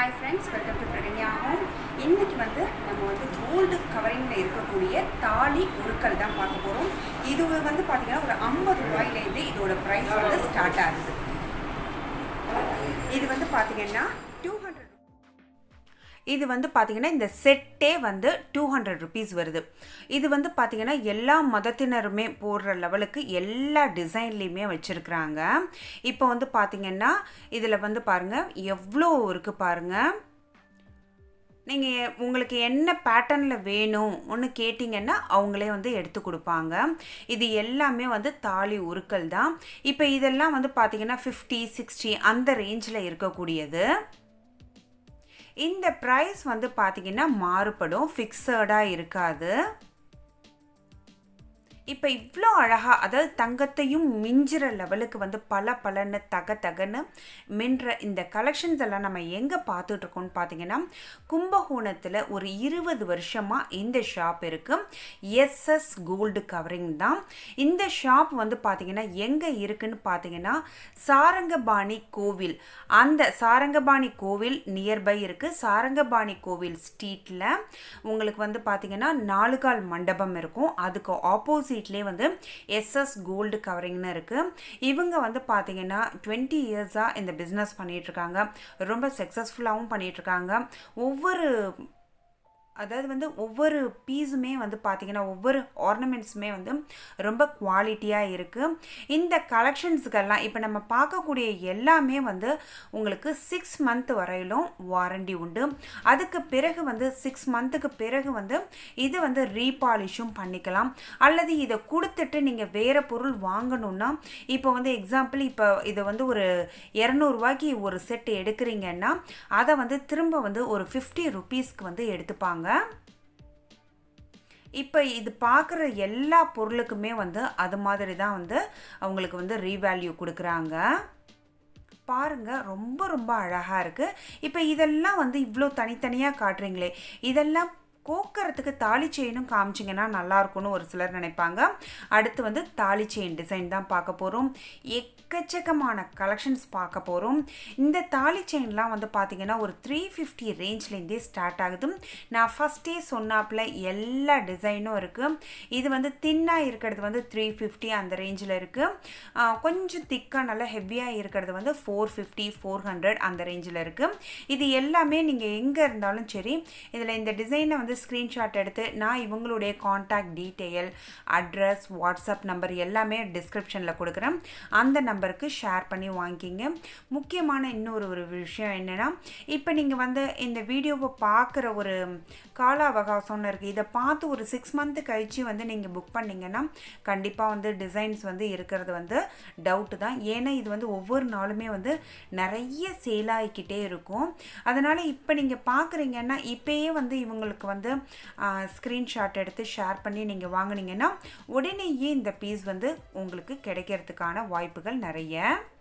hi friends welcome to பிரகன்யாகும் இன்னைக்கு வந்து நம்ம வந்து கோல்டு கவரிங்கில் இருக்கக்கூடிய தாலி உருக்கள் தான் பார்க்க போகிறோம் இது வந்து பார்த்தீங்கன்னா ஒரு ஐம்பது ரூபாயிலேருந்து இதோட ப்ரைஸ் வந்து ஸ்டார்ட் ஆகுது இது வந்து பார்த்தீங்கன்னா டூ ஹண்ட்ரட் இது வந்து பார்த்தீங்கன்னா இந்த செட்டே வந்து டூ ஹண்ட்ரட் ருபீஸ் வருது இது வந்து பார்த்தீங்கன்னா எல்லா மதத்தினருமே போடுற லெவலுக்கு எல்லா டிசைன்லேயுமே வச்சுருக்குறாங்க இப்போ வந்து பார்த்தீங்கன்னா இதில் வந்து பாருங்கள் எவ்வளோ இருக்குது பாருங்கள் நீங்கள் உங்களுக்கு என்ன பேட்டர்னில் வேணும் ஒன்று கேட்டிங்கன்னா அவங்களே வந்து எடுத்து கொடுப்பாங்க இது எல்லாமே வந்து தாலி உருக்கள் தான் இப்போ இதெல்லாம் வந்து பார்த்தீங்கன்னா ஃபிஃப்டி சிக்ஸ்டி அந்த ரேஞ்சில் இருக்கக்கூடியது இந்த ப்ரைஸ் வந்து பார்த்திங்கன்னா மாறுபடும் ஃபிக்ஸடாக இருக்காது இப்போ இவ்வளோ அழகாக அதாவது தங்கத்தையும் மிஞ்சுற லெவலுக்கு வந்து பல பலன்னு தக தகன்னு மின்ற இந்த கலெக்ஷன்ஸ் எல்லாம் நம்ம எங்கே பார்த்துட்ருக்கோம்னு பார்த்தீங்கன்னா கும்பகோணத்தில் ஒரு இருபது வருஷமாக இந்த ஷாப் இருக்குது எஸ்எஸ் கோல்டு கவரிங் தான் இந்த ஷாப் வந்து பார்த்திங்கன்னா எங்கே இருக்குன்னு பார்த்தீங்கன்னா சாரங்கபாணி கோவில் அந்த சாரங்கபாணி கோவில் நியர்பை இருக்குது சாரங்கபாணி கோவில் ஸ்ட்ரீட்டில் உங்களுக்கு வந்து பார்த்திங்கன்னா நாலுகால் மண்டபம் இருக்கும் அதுக்கு ஆப்போசிட் ஆப்போசிட்லேயே வந்து எஸ்எஸ் கோல்டு கவரிங்னு இருக்குது இவங்க வந்து பார்த்தீங்கன்னா டுவெண்ட்டி இயர்ஸாக இந்த பிஸ்னஸ் பண்ணிகிட்ருக்காங்க ரொம்ப சக்ஸஸ்ஃபுல்லாகவும் பண்ணிகிட்ருக்காங்க ஒவ்வொரு அதாவது வந்து ஒவ்வொரு பீஸுமே வந்து பார்த்திங்கன்னா ஒவ்வொரு ஆர்னமெண்ட்ஸுமே வந்து ரொம்ப குவாலிட்டியாக இருக்குது இந்த கலெக்ஷன்ஸுக்கெல்லாம் இப்போ நம்ம பார்க்கக்கூடிய எல்லாமே வந்து உங்களுக்கு சிக்ஸ் மந்த் வரையிலும் வாரண்டி உண்டு அதுக்கு பிறகு வந்து சிக்ஸ் மந்த்துக்கு பிறகு வந்து இது வந்து ரீபாலிஷும் பண்ணிக்கலாம் அல்லது இதை கொடுத்துட்டு நீங்கள் வேறு பொருள் வாங்கணுன்னா இப்போ வந்து எக்ஸாம்பிள் இப்போ இதை வந்து ஒரு இரநூறுவாய்க்கு ஒரு செட் எடுக்கிறீங்கன்னா அதை வந்து திரும்ப வந்து ஒரு ஃபிஃப்டி ருபீஸ்க்கு வந்து எடுத்துப்பாங்க இப்போ இது பார்க்குற எல்லா பொருளுக்குமே வந்து அது மாதிரி தான் வந்து அவங்களுக்கு வந்து ரீவேல்யூ கொடுக்குறாங்க பாருங்கள் ரொம்ப ரொம்ப அழகாக இருக்குது இப்போ இதெல்லாம் வந்து இவ்வளோ தனித்தனியாக காட்டுறீங்களே இதெல்லாம் கோக்கறதுக்கு தாலி செயினும் காமிச்சிங்கன்னா நல்லாயிருக்கும்னு ஒரு சிலர் நினைப்பாங்க அடுத்து வந்து தாலி செயின் டிசைன் தான் பார்க்க போகிறோம் எக்கச்சக்கமான கலெக்ஷன்ஸ் பார்க்க போகிறோம் இந்த தாலி செயின்லாம் வந்து பார்த்திங்கன்னா ஒரு த்ரீ ஃபிஃப்டி ரேஞ்ச்லேருந்தே ஸ்டார்ட் ஆகுது நான் ஃபஸ்ட்டே சொன்னாப்பில் எல்லா டிசைனும் இருக்குது இது வந்து தின்னாக இருக்கிறது வந்து த்ரீ ஃபிஃப்டி அந்த ரேஞ்சில் இருக்குது கொஞ்சம் திக்காக நல்லா ஹெவியாக இருக்கிறது வந்து ஃபோர் ஃபிஃப்டி ஃபோர் ஹண்ட்ரட் அந்த ரேஞ்சில் இருக்குது இது எல்லாமே நீங்கள் எங்கே இருந்தாலும் சரி இதில் இந்த டிசைனை வந்து வந்து ஸ்க்ரீன்ஷாட் எடுத்து நான் இவங்களுடைய contact detail address WhatsApp number எல்லாமே டிஸ்கிரிப்ஷனில் கொடுக்குறேன் அந்த நம்பருக்கு ஷேர் பண்ணி வாங்கிக்கிங்க முக்கியமான இன்னொரு ஒரு விஷயம் என்னென்னா இப்போ நீங்கள் வந்து இந்த வீடியோவை பார்க்குற ஒரு கால அவகாசம்னு இருக்குது இதை பார்த்து ஒரு சிக்ஸ் மந்த்து கழித்து வந்து நீங்கள் புக் பண்ணிங்கன்னா கண்டிப்பாக வந்து டிசைன்ஸ் வந்து இருக்கிறது வந்து டவுட்டு தான் ஏன்னா இது வந்து ஒவ்வொரு நாளுமே வந்து நிறைய சேலாகிக்கிட்டே இருக்கும் அதனால் இப்போ நீங்கள் பார்க்குறீங்கன்னா இப்போயே வந்து இவங்களுக்கு வந்து வந்து ஸ்க்ரீன்ஷாட் எடுத்து ஷேர் பண்ணி நீங்கள் வாங்கினீங்கன்னா உடனேயே இந்த பீஸ் வந்து உங்களுக்கு கிடைக்கிறதுக்கான வாய்ப்புகள் நிறைய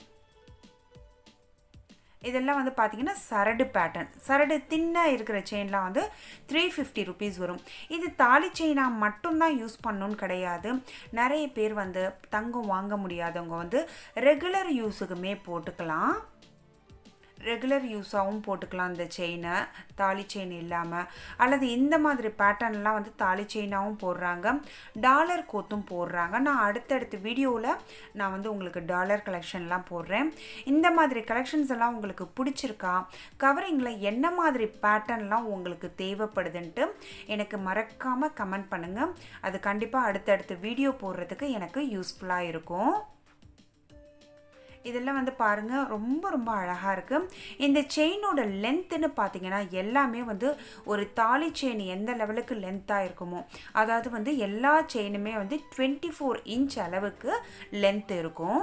இதெல்லாம் வந்து பார்த்தீங்கன்னா சரடு பேட்டர்ன் சரடு தின்னாக இருக்கிற செயின்லாம் வந்து த்ரீ ஃபிஃப்டி ருபீஸ் வரும் இது தாலி செயினாக மட்டும்தான் யூஸ் பண்ணணும்னு கிடையாது நிறைய பேர் வந்து தங்கம் வாங்க முடியாதவங்க வந்து ரெகுலர் யூஸுக்குமே போட்டுக்கலாம் ரெகுலர் யூஸாகவும் போட்டுக்கலாம் இந்த செயினை தாலி செயின் இல்லாமல் அல்லது இந்த மாதிரி பேட்டர்ன்லாம் வந்து தாலி செயினாகவும் போடுறாங்க டாலர் கோத்தும் போடுறாங்க நான் அடுத்தடுத்த வீடியோவில் நான் வந்து உங்களுக்கு டாலர் கலெக்ஷன்லாம் போடுறேன் இந்த மாதிரி கலெக்ஷன்ஸ் எல்லாம் உங்களுக்கு பிடிச்சிருக்கா கவரிங்கில் என்ன மாதிரி பேட்டர்ன்லாம் உங்களுக்கு தேவைப்படுதுன்ட்டு எனக்கு மறக்காமல் கமெண்ட் பண்ணுங்கள் அது கண்டிப்பாக அடுத்தடுத்த வீடியோ போடுறதுக்கு எனக்கு யூஸ்ஃபுல்லாக இருக்கும் இதெல்லாம் வந்து பாருங்கள் ரொம்ப ரொம்ப அழகாக இருக்குது இந்த செயினோட லென்த்துன்னு பார்த்தீங்கன்னா எல்லாமே வந்து ஒரு தாலி செயின் எந்த லெவலுக்கு லென்த்தாக இருக்குமோ அதாவது வந்து எல்லா செயினுமே வந்து டுவெண்ட்டி ஃபோர் இன்ச் அளவுக்கு லென்த் இருக்கும்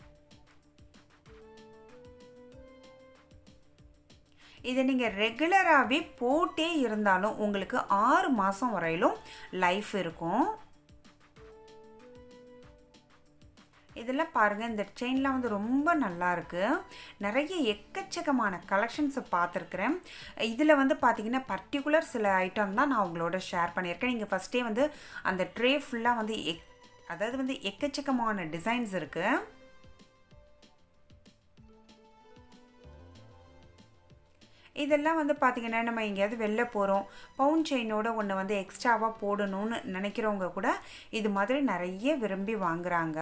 இதை நீங்கள் ரெகுலராகவே போட்டே இருந்தாலும் உங்களுக்கு ஆறு மாதம் வரையிலும் லைஃப் இருக்கும் இதெல்லாம் பாருங்கள் இந்த செயின்லாம் வந்து ரொம்ப நல்லா இருக்குது நிறைய எக்கச்சக்கமான கலெக்ஷன்ஸை பார்த்துருக்குறேன் இதில் வந்து பார்த்தீங்கன்னா பர்டிகுலர் சில ஐட்டம் தான் நான் உங்களோட ஷேர் பண்ணியிருக்கேன் நீங்கள் ஃபஸ்ட்டே வந்து அந்த ட்ரே ஃபுல்லாக வந்து எக் அதாவது வந்து எக்கச்சக்கமான டிசைன்ஸ் இருக்குது இதெல்லாம் வந்து பார்த்திங்கன்னா நம்ம எங்கேயாவது வெளில போகிறோம் பவுன் செயினோட ஒன்று வந்து எக்ஸ்ட்ராவாக போடணும்னு நினைக்கிறவங்க கூட இது மாதிரி நிறைய விரும்பி வாங்குறாங்க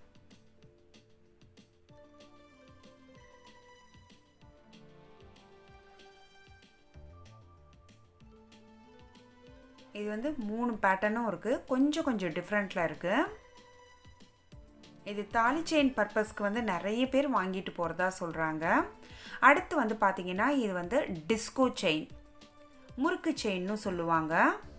இது வந்து மூணு பேட்டர்னும் இருக்குது கொஞ்சம் கொஞ்சம் டிஃப்ரெண்ட்டில் இருக்குது இது தாலி செயின் பர்பஸ்க்கு வந்து நிறைய பேர் வாங்கிட்டு போகிறதா சொல்கிறாங்க அடுத்து வந்து பார்த்திங்கன்னா இது வந்து டிஸ்கோ செயின் முறுக்கு செயின்னு சொல்லுவாங்க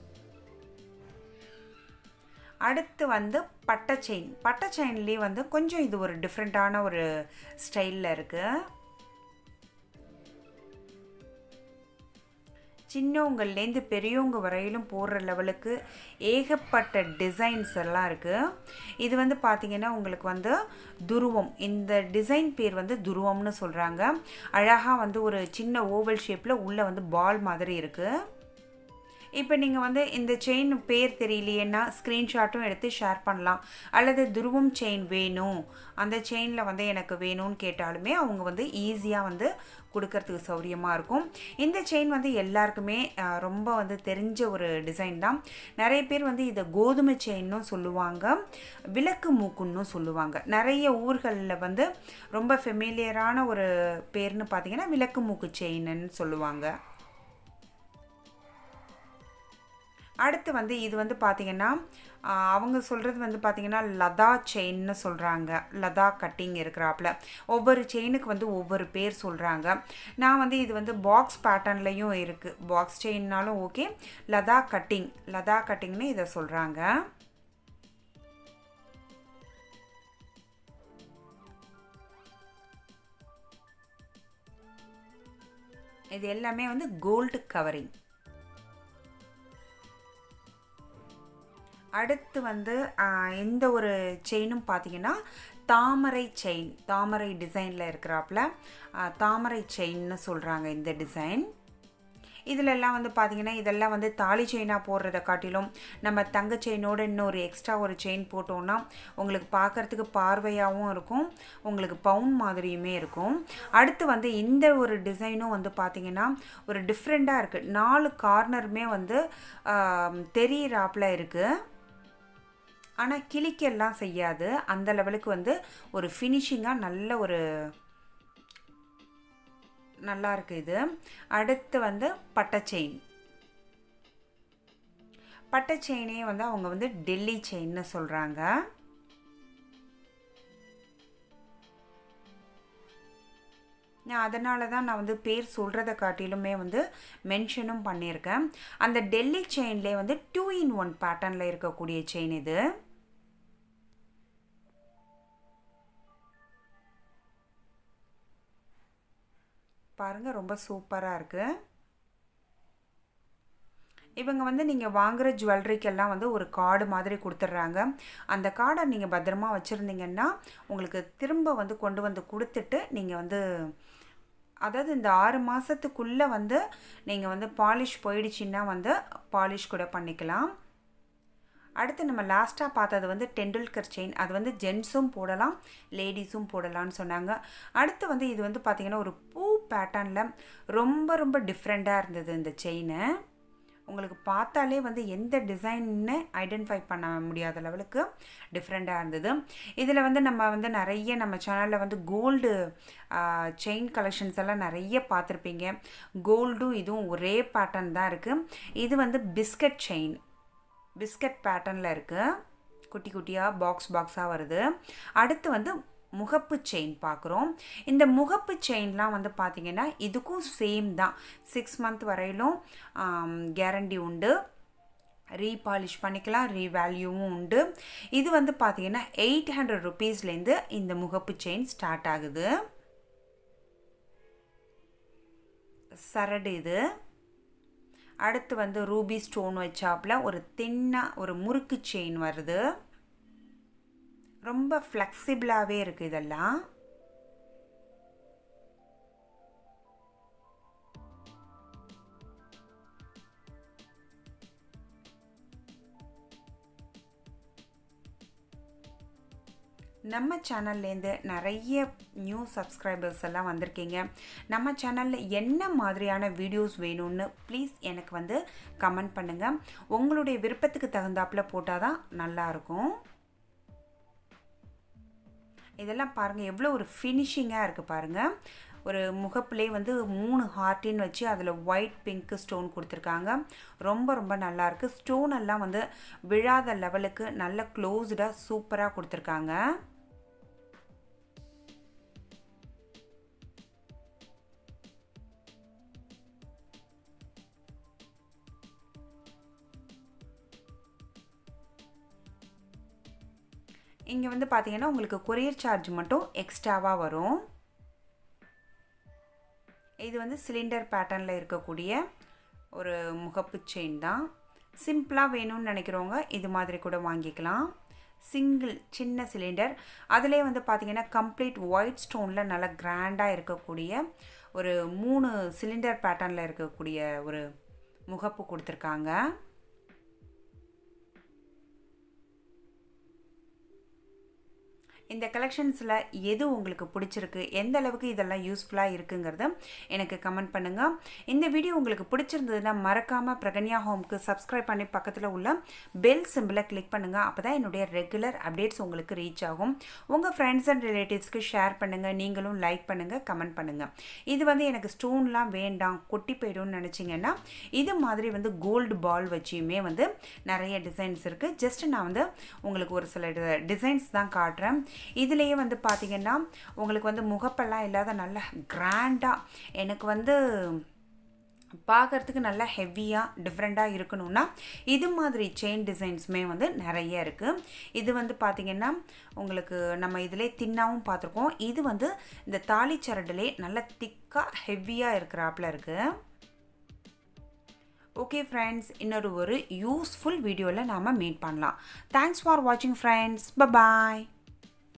அடுத்து வந்து பட்டை செயின் பட்டை செயின்லேயே வந்து கொஞ்சம் இது ஒரு டிஃப்ரெண்ட்டான ஒரு ஸ்டைலில் இருக்குது சின்னவங்கள்லேருந்து பெரியவங்க வரையிலும் போடுற லெவலுக்கு ஏகப்பட்ட டிசைன்ஸ் எல்லாம் இருக்குது இது வந்து பார்த்திங்கன்னா உங்களுக்கு வந்து துருவம் இந்த டிசைன் பேர் வந்து துருவம்னு சொல்கிறாங்க அழகாக வந்து ஒரு சின்ன ஓவல் ஷேப்பில் உள்ளே வந்து பால் மாதிரி இருக்குது இப்போ நீங்கள் வந்து இந்த செயின் பேர் தெரியலையேன்னா ஸ்க்ரீன்ஷாட்டும் எடுத்து ஷேர் பண்ணலாம் அல்லது துருவம் செயின் வேணும் அந்த செயினில் வந்து எனக்கு வேணும்னு கேட்டாலுமே அவங்க வந்து ஈஸியாக வந்து கொடுக்கறதுக்கு சௌரியமாக இருக்கும் இந்த செயின் வந்து எல்லாருக்குமே ரொம்ப வந்து தெரிஞ்ச ஒரு டிசைன் தான் நிறைய பேர் வந்து இதை கோதுமை செயின்னும் சொல்லுவாங்க விளக்கு மூக்குன்னு சொல்லுவாங்க நிறைய ஊர்களில் வந்து ரொம்ப ஃபெமிலியரான ஒரு பேர்னு பார்த்தீங்கன்னா விளக்கு மூக்கு செயின்னு சொல்லுவாங்க அடுத்து வந்து இது வந்து பார்த்திங்கன்னா அவங்க சொல்கிறது வந்து பார்த்திங்கன்னா லதா செயின்னு சொல்கிறாங்க லதா கட்டிங் இருக்கிறாப்புல ஒவ்வொரு செயினுக்கு வந்து ஒவ்வொரு பேர் சொல்கிறாங்க நான் வந்து இது வந்து பாக்ஸ் பேட்டர்ன்லேயும் இருக்குது பாக்ஸ் செயின்னாலும் ஓகே லதா கட்டிங் லதா கட்டிங்னு இதை சொல்கிறாங்க இது எல்லாமே வந்து கோல்டு கவரிங் அடுத்து வந்து எந்த ஒரு செயினும் பார்த்தீங்கன்னா தாமரை செயின் தாமரை டிசைனில் இருக்கிறாப்புல தாமரை செயின்னு சொல்கிறாங்க இந்த டிசைன் இதிலெல்லாம் வந்து பார்த்திங்கன்னா இதெல்லாம் வந்து தாலி செயினாக போடுறத காட்டிலும் நம்ம தங்க செயினோட இன்னொரு எக்ஸ்ட்ரா ஒரு செயின் போட்டோன்னா உங்களுக்கு பார்க்குறதுக்கு பார்வையாகவும் இருக்கும் உங்களுக்கு பவுன் மாதிரியுமே இருக்கும் அடுத்து வந்து இந்த ஒரு டிசைனும் வந்து பார்த்திங்கன்னா ஒரு டிஃப்ரெண்ட்டாக இருக்குது நாலு கார்னருமே வந்து தெரியிறாப்பில் இருக்குது ஆனால் கிளிக்கெல்லாம் செய்யாது அந்த லெவலுக்கு வந்து ஒரு ஃபினிஷிங்காக நல்ல ஒரு நல்லா இருக்குது இது அடுத்து வந்து பட்டை செயின் பட்டை செயினே வந்து அவங்க வந்து டெல்லி செயின்னு சொல்கிறாங்க நான் அதனால தான் நான் வந்து பேர் சொல்கிறத காட்டிலுமே வந்து மென்ஷனும் பண்ணியிருக்கேன் அந்த டெல்லி செயின்லேயே வந்து டூ இன் ஒன் பேட்டர்னில் இருக்கக்கூடிய செயின் இது பாருங்கள் ரொம்ப சூப்பராக இருக்குது இவங்க வந்து நீங்கள் வாங்குகிற ஜுவல்லரிக்கெல்லாம் வந்து ஒரு கார்டு மாதிரி கொடுத்துட்றாங்க அந்த கார்டை நீங்கள் பத்திரமா வச்சுருந்தீங்கன்னா உங்களுக்கு திரும்ப வந்து கொண்டு வந்து கொடுத்துட்டு நீங்கள் வந்து அதாவது இந்த ஆறு மாதத்துக்குள்ளே வந்து நீங்கள் வந்து பாலிஷ் போயிடுச்சின்னா வந்து பாலிஷ் கூட பண்ணிக்கலாம் அடுத்து நம்ம லாஸ்ட்டாக பார்த்தது வந்து டெண்டுல்கர் செயின் அது வந்து ஜென்ஸும் போடலாம் லேடிஸும் போடலான்னு சொன்னாங்க அடுத்து வந்து இது வந்து பார்த்திங்கன்னா ஒரு பூ பேட்டர்னில் ரொம்ப ரொம்ப டிஃப்ரெண்ட்டாக இருந்தது இந்த செயினு உங்களுக்கு பார்த்தாலே வந்து எந்த டிசைன்னு ஐடென்டிஃபை பண்ண முடியாத லெவலுக்கு டிஃப்ரெண்ட்டாக இருந்தது இதில் வந்து நம்ம வந்து நிறைய நம்ம சேனலில் வந்து கோல்டு செயின் கலெக்ஷன்ஸ் எல்லாம் நிறைய பார்த்துருப்பீங்க கோல்டும் இதுவும் ஒரே பேட்டர்ன் தான் இருக்குது இது வந்து பிஸ்கட் செயின் பிஸ்கட் பேட்டர்னில் இருக்குது குட்டி குட்டியாக பாக்ஸ் பாக்ஸாக வருது அடுத்து வந்து முகப்பு செயின் பார்க்குறோம் இந்த முகப்பு செயின்லாம் வந்து பார்த்திங்கன்னா இதுக்கும் சேம் தான் சிக்ஸ் மந்த் வரையிலும் கேரண்டி உண்டு ரீபாலிஷ் பண்ணிக்கலாம் ரீவேல்யூவும் உண்டு இது வந்து பார்த்திங்கன்னா எயிட் ஹண்ட்ரட் ருபீஸ்லேருந்து இந்த முகப்பு செயின் ஸ்டார்ட் ஆகுது சரடு இது அடுத்து வந்து ரூபி ஸ்டோன் வச்சாப்பில் ஒரு தின்னாக ஒரு முறுக்கு செயின் வருது ரொம்ப ஃப்ளெக்சிபிளாகவே இருக்குது இதெல்லாம் நம்ம சேனல்லேருந்து நிறைய நியூ சப்ஸ்கிரைபர்ஸ் எல்லாம் வந்திருக்கீங்க நம்ம சேனலில் என்ன மாதிரியான வீடியோஸ் வேணும்னு ப்ளீஸ் எனக்கு வந்து கமெண்ட் பண்ணுங்கள் உங்களுடைய விருப்பத்துக்கு தகுந்தாப்பில் போட்டால் தான் நல்லாயிருக்கும் இதெல்லாம் பாருங்கள் எவ்வளோ ஒரு ஃபினிஷிங்காக இருக்குது பாருங்கள் ஒரு முகப்பிலே வந்து மூணு ஹார்ட்டின் வச்சு அதில் ஒயிட் பிங்க் ஸ்டோன் கொடுத்துருக்காங்க ரொம்ப ரொம்ப நல்லாயிருக்கு ஸ்டோன் எல்லாம் வந்து விழாத லெவலுக்கு நல்ல க்ளோஸ்டாக சூப்பராக கொடுத்துருக்காங்க இங்கே வந்து பார்த்தீங்கன்னா உங்களுக்கு கொரியர் சார்ஜ் மட்டும் எக்ஸ்ட்ராவாக வரும் இது வந்து சிலிண்டர் பேட்டர்னில் இருக்கக்கூடிய ஒரு முகப்பு செயின் தான் சிம்பிளாக வேணும்னு நினைக்கிறவங்க இது மாதிரி கூட வாங்கிக்கலாம் சிங்கிள் சின்ன சிலிண்டர் அதிலே வந்து பார்த்திங்கன்னா கம்ப்ளீட் ஒயிட் ஸ்டோனில் நல்லா கிராண்டாக இருக்கக்கூடிய ஒரு மூணு சிலிண்டர் பேட்டர்னில் இருக்கக்கூடிய ஒரு முகப்பு கொடுத்துருக்காங்க இந்த கலெக்ஷன்ஸில் எது உங்களுக்கு பிடிச்சிருக்கு எந்த அளவுக்கு இதெல்லாம் யூஸ்ஃபுல்லாக இருக்குங்கிறத எனக்கு கமெண்ட் பண்ணுங்கள் இந்த வீடியோ உங்களுக்கு பிடிச்சிருந்ததுன்னா மறக்காமல் பிரகன்யா ஹோம்க்கு சப்ஸ்கிரைப் பண்ணி பக்கத்தில் உள்ள பெல் சிம்பிளை கிளிக் பண்ணுங்கள் அப்போ தான் என்னுடைய ரெகுலர் அப்டேட்ஸ் உங்களுக்கு ரீச் ஆகும் உங்கள் ஃப்ரெண்ட்ஸ் அண்ட் ரிலேட்டிவ்ஸ்க்கு ஷேர் பண்ணுங்கள் நீங்களும் லைக் பண்ணுங்கள் கமெண்ட் பண்ணுங்கள் இது வந்து எனக்கு ஸ்டோன்லாம் வேண்டாம் கொட்டி போய்டும்னு நினச்சிங்கன்னா இது மாதிரி வந்து கோல்டு பால் வச்சியுமே வந்து நிறைய டிசைன்ஸ் இருக்குது ஜஸ்ட் நான் வந்து உங்களுக்கு ஒரு சில டிசைன்ஸ் தான் காட்டுறேன் இதுலேயே வந்து பார்த்திங்கன்னா உங்களுக்கு வந்து முகப்பெல்லாம் இல்லாத நல்ல கிராண்டாக எனக்கு வந்து பார்க்குறதுக்கு நல்லா ஹெவியாக டிஃப்ரெண்ட்டாக இருக்கணும்னா இது மாதிரி செயின் டிசைன்ஸுமே வந்து நிறைய இருக்குது இது வந்து பார்த்திங்கன்னா உங்களுக்கு நம்ம இதிலே தின்னாவும் பார்த்துருக்கோம் இது வந்து இந்த தாலி சரடுலே நல்ல திக்காக ஹெவியாக இருக்கிறாப்புல இருக்குது ஓகே ஃப்ரெண்ட்ஸ் இன்னொரு ஒரு யூஸ்ஃபுல் வீடியோவில் நாம் மீட் பண்ணலாம் தேங்க்ஸ் ஃபார் வாட்சிங் ஃப்ரெண்ட்ஸ் பபாய்